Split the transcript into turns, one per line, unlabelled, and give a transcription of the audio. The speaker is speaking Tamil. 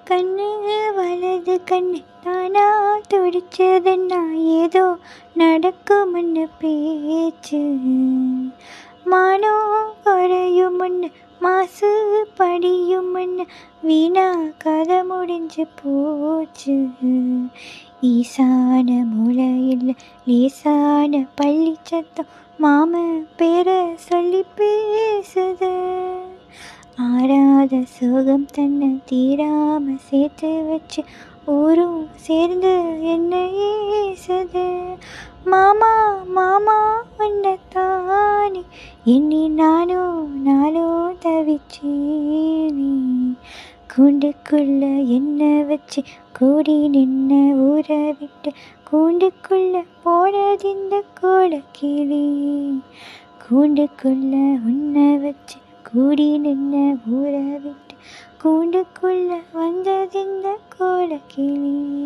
கண்ணு வலது கண்ணு தானா துடிச்சதுன்னா ஏதோ நடக்கும்னு பேச்சு மானோ குறையும் முன்னு மாசு படியும் முன்னு வீணா கதை முடிஞ்சு போச்சு ஈசான மூலையில் லேசான பள்ளி சத்தம் மாம பேரை சொல்லி பேசுது ஆறாத சுகம் தன்னை தீராம சேர்த்து வச்சு ஊரும் சேர்ந்து என்ன ஏசுது மாமா மாமா உன்னைத்தானே எண்ணி நானும் நானும் தவிச்சேனே கூண்டுக்குள்ள என்ன வச்சு கூடி நின்ன ஊரை விட்டு கூண்டுக்குள்ள போனதிந்த கோலக்கிளி கூண்டுக்குள்ள உன்னை வச்சு கூடி நின்ன ஊரை விட்டு கூண்டுக்குள்ள வந்ததிந்த கோலக்கிளி